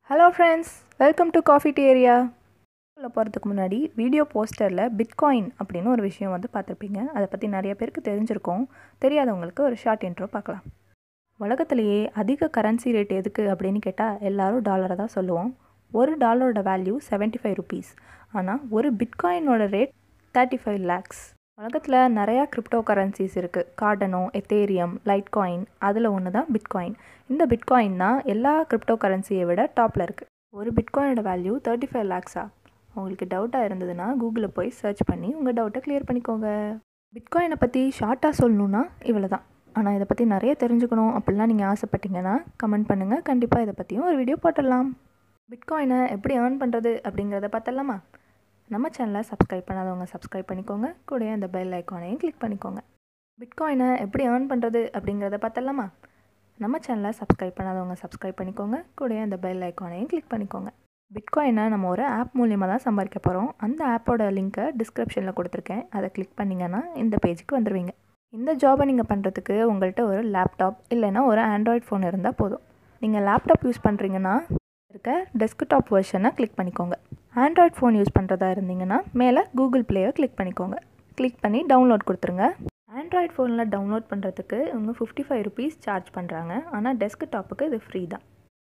hello friends welcome to coffee tea area உள்ள போகிறதுக்கு முன்னாடி வீடியோ போஸ்டரில் பிட்காயின் அப்படின்னு ஒரு விஷயம் வந்து பார்த்துருப்பீங்க அதை பற்றி நிறைய பேருக்கு தெரிஞ்சிருக்கும் தெரியாதவங்களுக்கு ஒரு ஷார்ட் இன்ட்ரோ பார்க்கலாம் உலகத்திலேயே அதிக கரன்சி ரேட் எதுக்கு அப்படின்னு கேட்டால் எல்லாரும் டாலரை தான் சொல்லுவோம் ஒரு டாலரோட வேல்யூ 75 ஃபைவ் ருபீஸ் ஆனால் ஒரு பிட்காயினோட ரேட் தேர்ட்டி ஃபைவ் லேக்ஸ் உலகத்தில் நிறையா கிரிப்டோ கரன்சிஸ் இருக்குது கார்டனோ எத்தேரியம் லைட் காயின் அதில் ஒன்று தான் பிட்காயின் இந்த பிட்காயின் தான் எல்லா கிரிப்டோ கரன்சியை விட டாப்பில் இருக்குது ஒரு பிட்காயினோட வேல்யூ தேர்ட்டி ஃபைவ் லேக்ஸா உங்களுக்கு டவுட்டாக இருந்ததுன்னா கூகுளில் போய் சர்ச் பண்ணி உங்கள் டவுட்டை கிளியர் பண்ணிக்கோங்க பிட்காயினை பற்றி ஷார்ட்டாக சொல்லணுன்னா இவ்வளோ தான் ஆனால் இதை பற்றி நிறைய தெரிஞ்சுக்கணும் அப்படிலாம் நீங்கள் ஆசைப்பட்டீங்கன்னா கமெண்ட் பண்ணுங்கள் கண்டிப்பாக இதை பற்றியும் ஒரு வீடியோ போட்டுடலாம் பிட்காயினை எப்படி ஏர்ன் பண்ணுறது அப்படிங்கிறத பார்த்தலாமா நம்ம சேனலை சப்ஸ்கிரைப் பண்ணாதவங்க சப்ஸ்கிரைப் பண்ணிக்கோங்க கூட அந்த பெல் ஐக்கானையும் கிளிக் பண்ணிக்கோங்க பிட்காயினை எப்படி ஏர்ன் பண்ணுறது அப்படிங்கிறத பார்த்தலாமா நம்ம சேனலை சப்ஸ்கிரைப் பண்ணாதவங்க சப்ஸ்கிரைப் பண்ணிக்கோங்க கூட அந்த பெல் ஐக்கானையும் கிளிக் பண்ணிக்கோங்க பிட்காயினை நம்ம ஒரு ஆப் மூலியமாக தான் சம்பாதிக்க போகிறோம் அந்த ஆப்போட லிங்க்கை டிஸ்கிரிப்ஷனில் கொடுத்துருக்கேன் அதை கிளிக் பண்ணிங்கன்னா இந்த பேஜுக்கு வந்துடுவீங்க இந்த ஜாபை நீங்கள் பண்ணுறதுக்கு உங்கள்கிட்ட ஒரு லேப்டாப் இல்லைன்னா ஒரு ஆண்ட்ராய்ட் ஃபோன் இருந்தால் போதும் நீங்கள் லேப்டாப் யூஸ் பண்ணுறீங்கன்னா இருக்க டெஸ்க்டாப் வெர்ஷனை கிளிக் பண்ணிக்கோங்க ஆண்ட்ராய்ட் ஃபோன் யூஸ் பண்ணுறதா இருந்தீங்கன்னா மேலே கூகுள் ப்ளேயை கிளிக் பண்ணிக்கோங்க கிளிக் பண்ணி டவுன்லோட் கொடுத்துருங்க ஆண்ட்ராய்ட் ஃபோனில் டவுன்லோட் பண்ணுறதுக்கு இவங்க ஃபிஃப்டி ஃபைவ் ருபீஸ் சார்ஜ் பண்ணுறாங்க ஆனால் டெஸ்க்டாப்புக்கு இது ஃப்ரீ தான்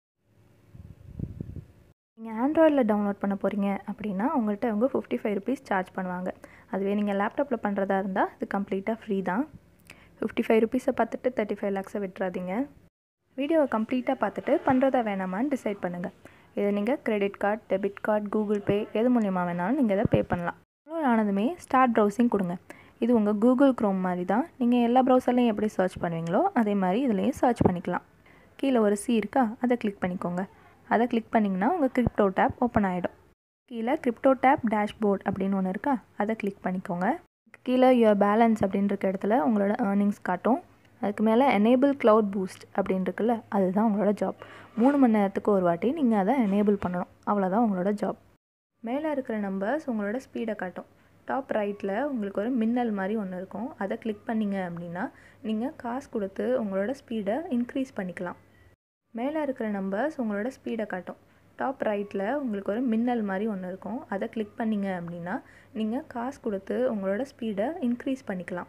நீங்கள் ஆண்ட்ராய்டில் டவுன்லோட் பண்ண போகிறீங்க அப்படின்னா உங்கள்கிட்ட அவங்க ஃபிஃப்டி ஃபைவ் ருபீஸ் சார்ஜ் பண்ணுவாங்க அதுவே நீங்கள் லேப்டாப்பில் பண்ணுறதா இருந்தால் இது கம்ப்ளீட்டாக ஃப்ரீ தான் ஃபிஃப்டி ஃபைவ் ருபீஸை பார்த்துட்டு தேர்ட்டி ஃபைவ் லேக்ஸை விட்டுறாதீங்க வீடியோவை கம்ப்ளீட்டாக பார்த்துட்டு பண்ணுறதா வேணாமான்னு டிசைட் பண்ணுங்கள் இதை நீங்கள் credit card debit card Google Pay எது மூலியமாக வேணாலும் நீங்கள் இதை பே பண்ணலாம் டவுன்லோட் ஆனதுமே ஸ்டார்ட் ப்ரௌசிங் கொடுங்க இது உங்கள் கூகுள் க்ரோம் மாதிரி தான் நீங்கள் எல்லா ப்ரௌசர்லையும் எப்படி சர்ச் பண்ணுவீங்களோ அதே மாதிரி இதுலேயும் சர்ச் பண்ணிக்கலாம் கீழே ஒரு சி இருக்கா அதை கிளிக் பண்ணிக்கோங்க அதை கிளிக் பண்ணிங்கன்னா உங்கள் கிரிப்டோ டேப் ஓப்பன் ஆகிடும் கீழே கிரிப்டோ டேப் டேஷ்போர்ட் அப்படின்னு ஒன்று இருக்கா அதை கிளிக் பண்ணிக்கோங்க கீழே யுவர் பேலன்ஸ் அப்படின்னு இருக்க இடத்துல உங்களோட ஏர்னிங்ஸ் காட்டும் அதுக்கு மேலே எனேபிள் க்ளவுட் பூஸ்ட் அப்படின்னு இருக்குல்ல அதுதான் உங்களோட ஜாப் மூணு மணி நேரத்துக்கு ஒரு வாட்டி நீங்கள் அதை எனேபிள் பண்ணணும் அவ்வளோதான் உங்களோட ஜாப் மேலே இருக்கிற நம்பர்ஸ் உங்களோட ஸ்பீடை காட்டும் டாப் ரைட்டில் உங்களுக்கு ஒரு மின்னல் மாதிரி ஒன்று இருக்கும் அதை கிளிக் பண்ணிங்க அப்படின்னா நீங்கள் காசு கொடுத்து உங்களோட ஸ்பீடை இன்க்ரீஸ் பண்ணிக்கலாம் மேலே இருக்கிற நம்பர்ஸ் உங்களோட ஸ்பீடை காட்டும் டாப் ரைட்டில் உங்களுக்கு ஒரு மின்னல் மாதிரி ஒன்று இருக்கும் அதை கிளிக் பண்ணிங்க அப்படின்னா நீங்கள் காசு கொடுத்து உங்களோட ஸ்பீடை இன்க்ரீஸ் பண்ணிக்கலாம்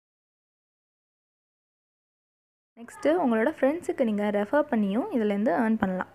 நெக்ஸ்ட்டு உங்களோட ஃப்ரெண்ட்ஸுக்கு நீங்கள் ரெஃபர் பண்ணியும் இதிலேருந்து ஏர்ன் பண்ணலாம்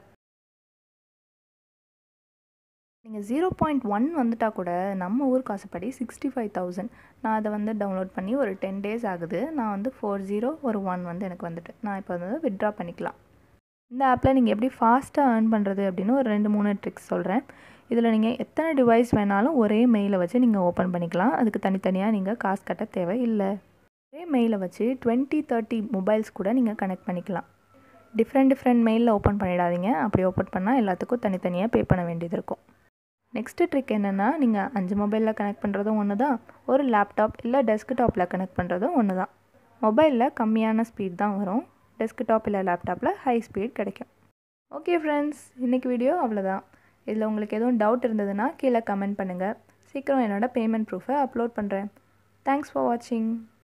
நீங்கள் ஜீரோ பாயிண்ட் ஒன் வந்துட்டால் கூட நம்ம ஊர் காசுப்படி சிக்ஸ்டி ஃபைவ் தௌசண்ட் நான் அதை வந்து டவுன்லோட் பண்ணி ஒரு டென் டேஸ் ஆகுது நான் வந்து ஃபோர் ஜீரோ ஒரு ஒன் வந்து எனக்கு வந்துட்டு நான் இப்போ வந்து வித்ட்ரா பண்ணிக்கலாம் இந்த ஆப்பில் நீங்கள் எப்படி ஃபாஸ்ட்டாக ஏர்ன் பண்ணுறது அப்படின்னு ஒரு ரெண்டு மூணு ட்ரிக்ஸ் சொல்கிறேன் இதில் நீங்கள் எத்தனை டிவைஸ் வேணாலும் ஒரே மெயிலை வச்சு நீங்கள் ஓப்பன் பண்ணிக்கலாம் அதுக்கு தனித்தனியாக நீங்கள் காசு கட்ட தேவை இல்லை ஒரே மெயிலை வச்சு டுவெண்ட்டி தேர்ட்டி மொபைல்ஸ் கூட நீங்கள் கனெக்ட் பண்ணிக்கலாம் டிஃப்ரெண்ட் டிஃப்ரெண்ட் மெயிலில் ஓப்பன் பண்ணிடாதீங்க அப்படி ஓப்பன் பண்ணால் எல்லாத்துக்கும் தனித்தனியாக பே பண்ண வேண்டியது இருக்கும் நெக்ஸ்ட்டு ட்ரிக் என்னென்னா நீங்கள் அஞ்சு மொபைலில் கனெக்ட் பண்ணுறதும் ஒன்று தான் ஒரு லேப்டாப் இல்லை டெஸ்க்டாப்பில் கனெக்ட் பண்ணுறதும் ஒன்று தான் மொபைலில் கம்மியான ஸ்பீட் தான் வரும் டெஸ்க்டாப் இல்லை லேப்டாப்பில் ஹை ஸ்பீட் கிடைக்கும் ஓகே ஃப்ரெண்ட்ஸ் இன்றைக்கி வீடியோ அவ்வளோதான் இதில் உங்களுக்கு எதுவும் டவுட் இருந்ததுன்னா கீழே கமெண்ட் பண்ணுங்கள் சீக்கிரம் என்னோடய பேமெண்ட் ப்ரூஃபை அப்லோட் பண்ணுறேன் தேங்க்ஸ் ஃபார் வாட்சிங்